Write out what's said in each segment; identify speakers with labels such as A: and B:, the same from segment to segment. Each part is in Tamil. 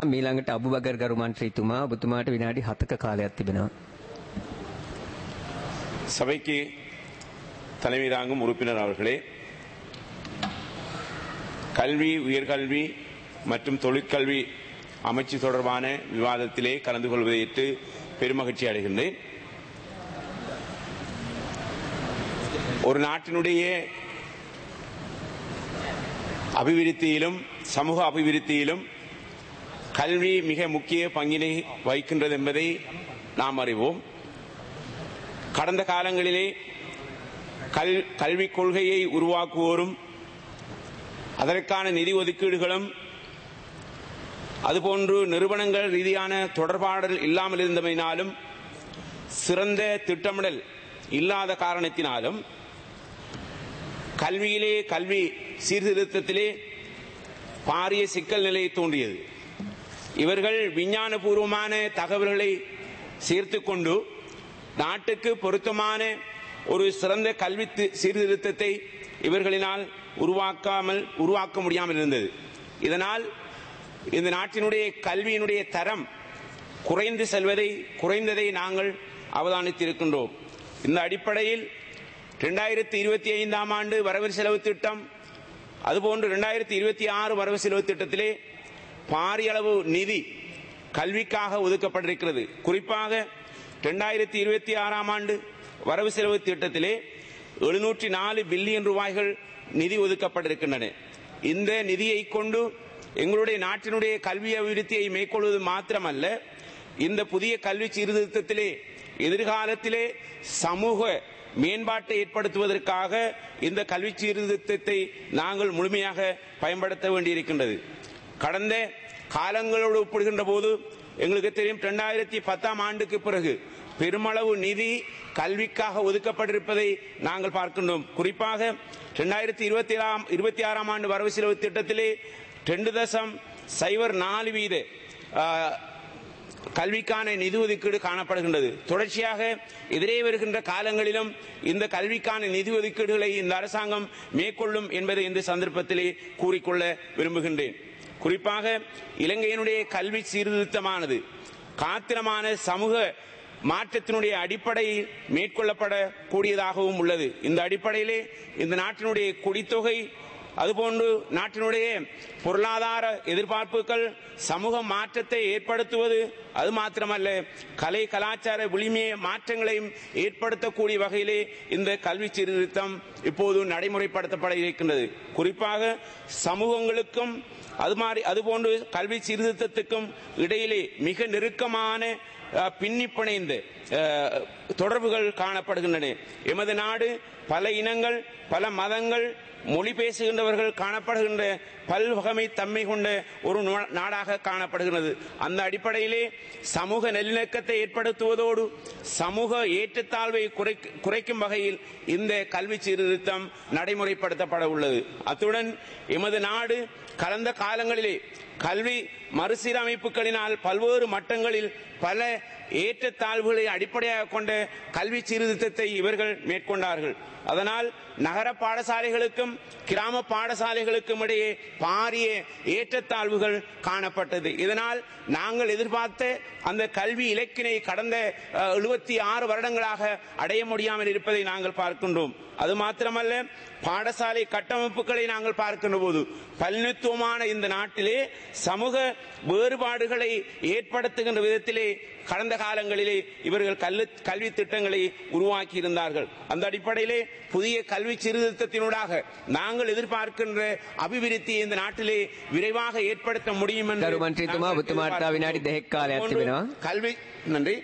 A: මීළඟට අබුබකර් ගරු මන්ත්‍රීතුමා ඔබතුමාට විනාඩි 7ක කාලයක් තිබෙනවා.
B: சபைக்கு தலைமை தாங்கும் உறுப்பினர் அவர்களே கல்வி உயர்கல்வி மற்றும் தொழிற்கல்வி அமைச்சு தொடர்பான விவாதத்திலே கலந்து கொள்வதையிட்டு பெருமகிழ்ச்சி அடைகின்றேன் ஒரு நாட்டினுடைய அபிவிருத்தியிலும் சமூக அபிவிருத்தியிலும் கல்வி மிக முக்கிய பங்கினை வகிக்கின்றது என்பதை நாம் அறிவோம் கடந்த காலங்களிலே கல் கல்விக் கொள்கையை உருவாக்குவோரும் அதற்கான நிதி ஒதுக்கீடுகளும் அதுபோன்று நிறுவனங்கள் ரீதியான தொடர்பாடல் இல்லாமல் இருந்தமையினாலும் சிறந்த திட்டமிடல் இல்லாத காரணத்தினாலும் கல்வியிலே கல்வி சீர்திருத்தத்திலே பாரிய சிக்கல் நிலை தோன்றியது இவர்கள் விஞ்ஞானபூர்வமான தகவல்களை சேர்த்துக் கொண்டு நாட்டுக்கு பொருத்தமான ஒரு சிறந்த கல்வி தி- சீர்திருத்தத்தை இவர்களினால் உருவாக்காமல் உருவாக்க முடியாமல் இருந்தது இதனால் இந்த நாட்டினுடைய கல்வியினுடைய தரம் குறைந்து செல்வதை குறைந்ததை நாங்கள் அவதானித்திருக்கின்றோம் இந்த அடிப்படையில் இரண்டாயிரத்தி இருபத்தி ஐந்தாம் ஆண்டு வரவு செலவு திட்டம் அதுபோன்று இரண்டாயிரத்தி இருபத்தி ஆறு வரவு செலவு திட்டத்திலே பாரிய அளவு நிதி கல்விக்காக ஒதுக்கப்பட்டிருக்கிறது குறிப்பாக இரண்டாயிரத்தி இருபத்தி ஆறாம் ஆண்டு வரவு செலவு திட்டத்திலே எழுநூற்றி நாலு பில்லியன் ரூபாய்கள் நிதி ஒதுக்கப்பட்டிருக்கின்றன இந்த நிதியை கொண்டு எங்களுடைய நாட்டினுடைய கல்வி அபிவிருத்தியை மேற்கொள்வது மாத்திரமல்ல இந்த புதிய கல்வி சீர்திருத்தத்திலே எதிர்காலத்திலே சமூக மேம்பாட்டை ஏற்படுத்துவதற்காக இந்த கல்வி சீர்திருத்தத்தை நாங்கள் முழுமையாக பயன்படுத்த வேண்டியிருக்கின்றது கடந்த காலங்களோடு ஒப்பிடுகின்ற போது எங்களுக்கு தெரியும் இரண்டாயிரத்தி பத்தாம் ஆண்டுக்கு பிறகு பெருமளவு நிதி கல்விக்காக ஒதுக்கப்பட்டிருப்பதை நாங்கள் பார்க்கின்றோம் குறிப்பாக இரண்டாயிரத்தி இருபத்தி ஆறாம் இருபத்தி ஆறாம் ஆண்டு வரவு செலவு திட்டத்திலே ரெண்டு தசம் சைபர் நாலு வீத ஆ, கல்விக்கான நிதி ஒதுக்கீடு காணப்படுகின்றது தொடர்ச்சியாக எதிரே வருகின்ற காலங்களிலும் இந்த கல்விக்கான நிதி ஒதுக்கீடுகளை இந்த அரசாங்கம் மேற்கொள்ளும் என்பதை இந்த சந்தர்ப்பத்திலே கூறிக்கொள்ள விரும்புகின்றேன் குறிப்பாக இலங்கையினுடைய கல்வி சீர்திருத்தமானது காத்திரமான சமூக மாற்றத்தினுடைய அடிப்படையில் மேற்கொள்ளப்படக்கூடியதாகவும் உள்ளது இந்த அடிப்படையிலே இந்த நாட்டினுடைய குடித்தொகை அதுபோன்று நாட்டினுடைய பொருளாதார எதிர்பார்ப்புகள் சமூக மாற்றத்தை ஏற்படுத்துவது அது மாத்திரமல்ல கலை கலாச்சார விளிமிய மாற்றங்களையும் ஏற்படுத்தக்கூடிய வகையிலே இந்த கல்வி சீர்திருத்தம் இப்போது நடைமுறைப்படுத்தப்பட இருக்கின்றது குறிப்பாக சமூகங்களுக்கும் அது மாதிரி அதுபோன்று கல்வி சீர்திருத்தத்துக்கும் இடையிலே மிக நெருக்கமான அஹ், பின்னி பிணைந்த அஹ், தொடர்புகள் காணப்படுகின்றன எமது நாடு பல இனங்கள் பல மதங்கள் மொழி பேசுகின்றவர்கள் காணப்படுகின்ற பல்வகமை தன்மை கொண்ட ஒரு நா- நாடாக காணப்படுகிறது அந்த அடிப்படையிலே சமூக நல்லிணக்கத்தை ஏற்படுத்துவதோடு சமூக ஏற்றத்தாழ்வை குறைக்க- குறைக்கும் வகையில் இந்த கல்வி சீர்திருத்தம் நடைமுறைப்படுத்தப்பட உள்ளது அத்துடன் எமது நாடு கடந்த காலங்களிலே கல்வி மறுசீரமைப்புகளினால் பல்வேறு மட்டங்களில் பல ஏற்றத்தாழ்வுகளை அடிப்படையாக கொண்ட கல்வி சீர்திருத்தத்தை இவர்கள் மேற்கொண்டார்கள் அதனால் நகர பாடசாலைகளுக்கும் கிராம பாடசாலைகளுக்கும் இடையே பாரிய ஏற்றத்தாழ்வுகள் காணப்பட்டது இதனால் நாங்கள் எதிர்பார்த்த அந்த கல்வி இலக்கினை கடந்த எழுபத்தி ஆறு வருடங்களாக அடைய முடியாமல் இருப்பதை நாங்கள் பார்க்கின்றோம் அது மாத்திரமல்ல பாடசாலை கட்டமைப்புகளை நாங்கள் பார்க்கின்ற போது பல்லுத்துவமான இந்த நாட்டிலே சமூக வேறுபாடுகளை ஏற்படுத்துகின்ற விதத்திலே கடந்த காலங்களிலே இவர்கள் கல்வி கல்வி திட்டங்களை உருவாக்கி இருந்தார்கள் அந்த அடிப்படையிலே புதிய கல்வி சீர்திருத்தத்தினூடாக நாங்கள் எதிர்பார்க்கின்ற அபிவிருத்தியை இந்த நாட்டிலே விரைவாக ஏற்படுத்த முடியும் என்று
A: ගරු මන්ත්‍රීතුමා
B: நாங்கள்
A: ඔබතුමාට තව විනාඩි දෙකක් කාලයක්
B: அதுபோன்று
A: තිබෙනවා.
B: கல்வி நன்றி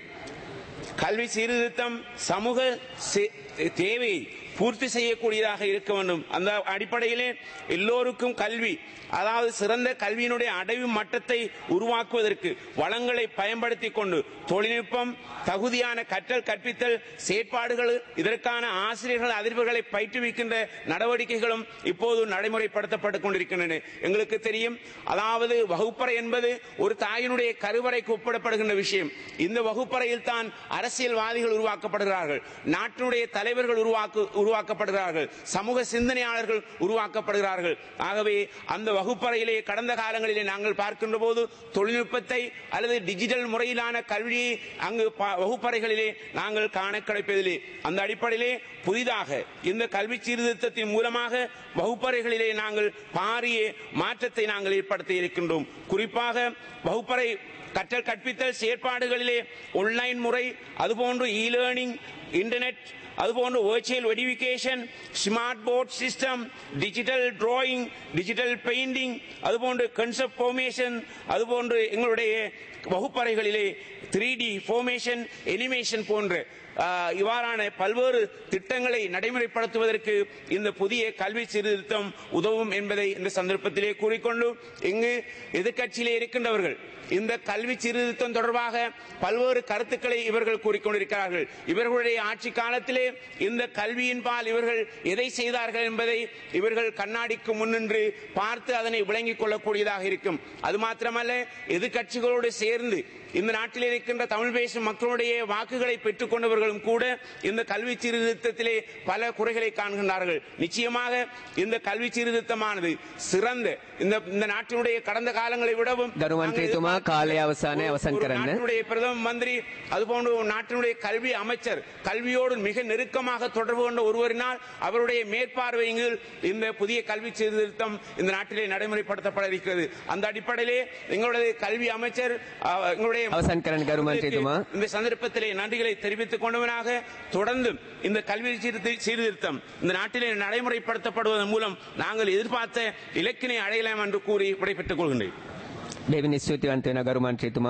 B: கல்வி சீர்திருத்தம் சமூக சே- தேவையை பூர்த்தி செய்யக்கூடியதாக இருக்க வேண்டும் அந்த அடிப்படையிலே எல்லோருக்கும் கல்வி அதாவது சிறந்த கல்வியினுடைய அடைவு மட்டத்தை உருவாக்குவதற்கு வளங்களை பயன்படுத்தி கொண்டு தொழில்நுட்பம் தகுதியான கற்றல் கற்பித்தல் செயற்பாடுகள் இதற்கான ஆசிரியர்கள் அதிர்வுகளை பயிற்றுவிக்கின்ற நடவடிக்கைகளும் இப்போது நடைமுறைப்படுத்தப்பட்டுக் கொண்டிருக்கின்றன எங்களுக்கு தெரியும் அதாவது வகுப்பறை என்பது ஒரு தாயினுடைய கருவறைக்கு ஒப்பிடப்படுகின்ற விஷயம் இந்த வகுப்பறையில் தான் அரசியல்வாதிகள் உருவாக்கப்படுகிறார்கள் நாட்டினுடைய தலைவர்கள் உருவாக்கு உருவாக்கப்படுகிறார்கள் சமூக சிந்தனையாளர்கள் உருவாக்கப்படுகிறார்கள் ஆகவே அந்த வகுப்பறையிலே கடந்த காலங்களிலே நாங்கள் பார்க்கின்ற போது தொழில்நுட்பத்தை அல்லது டிஜிட்டல் முறையிலான கல்வியை அங்கு ப- வகுப்பறைகளிலே நாங்கள் காண கிடைப்பதில்லை அந்த அடிப்படையிலே புதிதாக இந்த கல்வி சீர்திருத்தத்தின் மூலமாக வகுப்பறைகளிலே நாங்கள் பாரிய மாற்றத்தை நாங்கள் ஏற்படுத்தி இருக்கின்றோம் குறிப்பாக வகுப்பறை கற்றல் கற்பித்தல் செயற்பாடுகளிலே ஆன்லைன் முறை அதுபோன்று இ லேர்னிங் இன்டர்நெட் அதுபோன்று virtual verification smart board system digital drawing digital painting அதுபோன்று கன்செப்ட் ஃபார்மேஷன் அதுபோன்று எங்களுடைய வகுப்பறைகளிலே த்ரீ டி ஃபார்மேஷன் எனிமேஷன் போன்ற ஆஹ், இவ்வாறான பல்வேறு திட்டங்களை நடைமுறைப்படுத்துவதற்கு இந்த புதிய கல்வி சீர்திருத்தம் உதவும் என்பதை இந்த சந்தர்ப்பத்திலே கூறிக்கொண்டு இங்கு எதிர்க்கட்சியிலே இருக்கின்றவர்கள் இந்த கல்வி சீர்திருத்தம் தொடர்பாக பல்வேறு கருத்துக்களை இவர்கள் கூறிக்கொண்டிருக்கிறார்கள் இவர்களுடைய ஆட்சி காலத்திலே இந்த கல்வியின் பால் இவர்கள் எதை செய்தார்கள் என்பதை இவர்கள் கண்ணாடிக்கு முன்னின்று பார்த்து அதனை விளங்கிக் கொள்ளக்கூடியதாக இருக்கும் அது மாத்திரமல்ல எதிர்க்கட்சிகளோடு சேர்ந்து இந்த நாட்டில் இருக்கின்ற தமிழ் பேசும் மக்களுடைய வாக்குகளை பெற்றுக் கொண்டவர்களும் கூட இந்த கல்வி சீர்திருத்தத்திலே பல குறைகளை காண்கின்றார்கள் நிச்சயமாக இந்த கல்வி சீர்திருத்தமானது சிறந்த இந்த இந்த நாட்டினுடைய கடந்த காலங்களை விடவும்
A: ගරු මන්ත්‍රීතුමා කාලය අවසානයේ අවසන්
B: ஒரு
A: කරන්න.
B: நாட்டினுடைய பிரதம மந்திரி அதுபோன்று ஒரு நாட்டினுடைய கல்வி அமைச்சர் கல்வியோடு மிக நெருக்கமாக தொடர்பு கொண்ட ஒருவரினால் அவருடைய மேற்பார்வையில் இந்த புதிய கல்வி சீர்திருத்தம் இந்த நாட்டிலே நடைமுறைப்படுத்தப்பட இருக்கிறது அந்த அடிப்படையிலே எங்களுடைய கல்வி அமைச்சர் அஹ், எங்களுடைய
A: අවසන් කරන්න ගරු මන්ත්‍රීතුමා.
B: இந்த சந்தர்ப்பத்திலே நன்றிகளை தெரிவித்துக் கொண்டவனாக தொடர்ந்து இந்த கல்வி சீர்தி- சீர்திருத்தம் இந்த நாட்டிலே நடைமுறைப்படுத்தப்படுவதன் மூலம் நாங்கள் எதிர்பார்த்த இலக்கினை அடையலாம் என்று கூறி விடைபெற்றுக் கொள்கின்றேன்
A: දෙවිනි ස්තුතිවන්ත වෙන ගරු මන්ත්‍රීතුමා